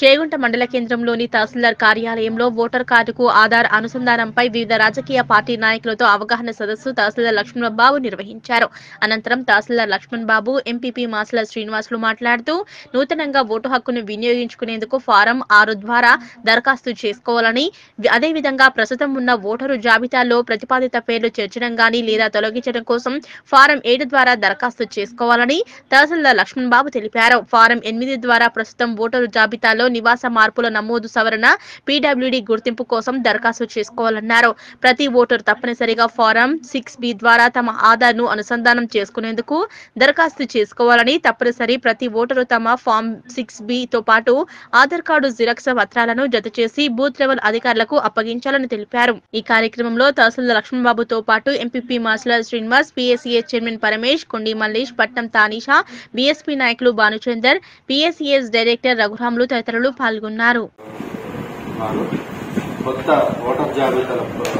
చేగుంట మండల కేంద్రంలోని తహసీల్దార్ కార్యాలయంలో ఓటర్ కార్డుకు ఆధార్ అనుసంధానంపై వివిధ రాజకీయ పార్టీ నాయకులతో అవగాహన సదస్సు తహసీల్దార్ లక్ష్మణ్ బాబు నిర్వహించారు అనంతరం తహసీల్దార్ లక్ష్మణ్ బాబు ఎంపీపీ మాసల శ్రీనివాసులు మాట్లాడుతూ నూతనంగా ఓటు హక్కును వినియోగించుకునేందుకు ఫారం ఆరు ద్వారా దరఖాస్తు చేసుకోవాలని వి- అదేవిధంగా ప్రస్తుతం ఉన్న ఓటరు జాబితాలో ప్రతిపాదిత పేర్లు చేర్చడం గాని లేదా తొలగించడం కోసం ఫారం ఏడు ద్వారా దరఖాస్తు చేసుకోవాలని తహసీల్దార్ లక్ష్మణ్ బాబు తెలిపారు ఫారం ఎనిమిది ద్వారా ప్రస్తుతం ఓటరు జాబితాలో నివాస మార్పుల నమోదు సవరణ పీడబ్ల్యూడి గుర్తింపు కోసం దరఖాస్తు చేసుకోవాలన్నారు ప్రతి ఓటరు తప్పనిసరిగా ఫారం సిక్స్ బి ద్వారా తమ ఆధార్ ను అనుసంధానం చేసుకునేందుకు దరఖాస్తు చేసుకోవాలని తప్పనిసరి ప్రతి ఓటరు తమ ఫామ్ సిక్స్ బి తో పాటు ఆధార్ కార్డు జిరాక్స్ పత్రాలను జత చేసి బూత్ లెవెల్ అధికారులకు అప్పగించాలని తెలిపారు ఈ కార్యక్రమంలో తహసీల్దార్ లక్ష్మణ్ బాబుతో పాటు MPP Masula Srinivas PSCA chairman Paramesh Kondi Mallesh పట్నం తానీషా బీఎస్పీ నాయకులు భానుచందర్ పిఎస్సిఎస్ డైరెక్టర్ రఘురాములు తదితరులు పాల్గొన్నారు వారు కొత్త ఓటర్ జాబితాల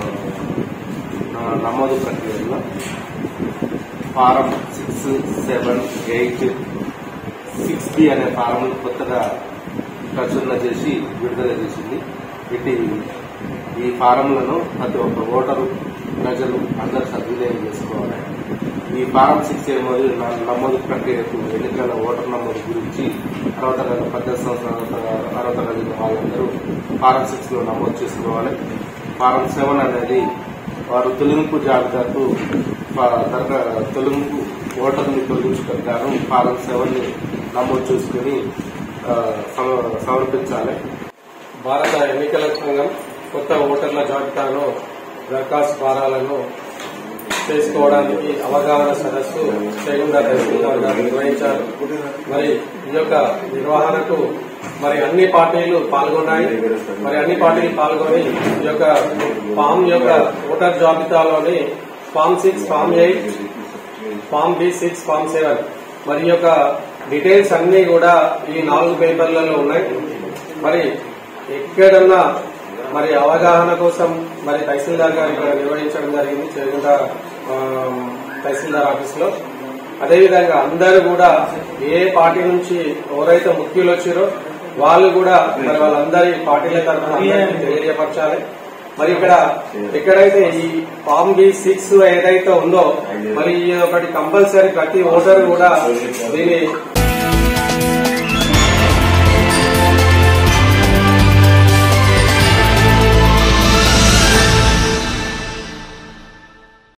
ఆ, నమోదు ప్రక్రియలో form six seven eight six B అనే ఫారం కొత్తగా ప్రచురణ చేసి విడుదల చేసింది ఇటు ఈ ఫారంలను ప్రతి ఒక్క ఓటరు ప్రజలు అందరూ సద్వినియోగం చేసుకోవాలి ఈ ఫారం సిక్స్ ఏమోది నమోదు ప్రక్రియకు ఎన్నికల ఓటర్ నమోదు గురించి అర్హత కలిగిన పద్దెనిమిది సంవత్సరాల అర్హత- అర్హత కలిగిన వాళ్ళందరూ ఫారం సిక్స్ లో నమోదు చేసుకోవాలి ఫారం సెవెన్ అనేది వారు తొలగింపు జాబితాకు ఫా- దరఖా- తొలగింపు ఓటర్ని తొలగించడం గాను ఫారం సెవెన్ ని నమోదు చేసుకుని ఆ, సమ- సమర్పించాలి భారత ఎన్నికల సంఘం కొత్త ఓటర్ల జాబితాలో దరఖాస్తు ఫారాలను చేసుకోవడానికి అవగాహన సదస్సు చేగుండా తహసీల్దార్ గారు నిర్వహించారు మరి ఈ యొక్క నిర్వహణకు మరి అన్ని పార్టీలు పాల్గొన్నాయి మరి అన్ని పార్టీలు పాల్గొని ఈ యొక్క ఫామ్ యొక్క ఓటర్ జాబితాలోని form six form eight form B six form seven మరి ఈ యొక్క డీటెయిల్స్ అన్ని కూడా ఈ నాలుగు పేపర్లలో ఉన్నాయి మరి ఎక్కడన్నా మరి అవగాహన కోసం మరి తహసీల్దార్ గారు ఇక్కడ నిర్వహించడం జరిగింది చేగుంట ఆ, తహసీల్దార్ ఆఫీస్ లో అదేవిధంగా అందరూ కూడా ఏ పార్టీ నుంచి ఎవరైతే ముఖ్యులు వచ్చారో వాళ్ళు కూడా మరి వాళ్ళందరి పార్టీల తరఫున అందరికీ తెలియపరచాలి మరి ఇక్కడ ఎక్కడైతే ఈ ఫామ్ బి సిక్స్ ఏదైతే ఉందో మరి ఈ ఒకటి కంపల్సరీ ప్రతి ఓటర్ కూడా దీన్ని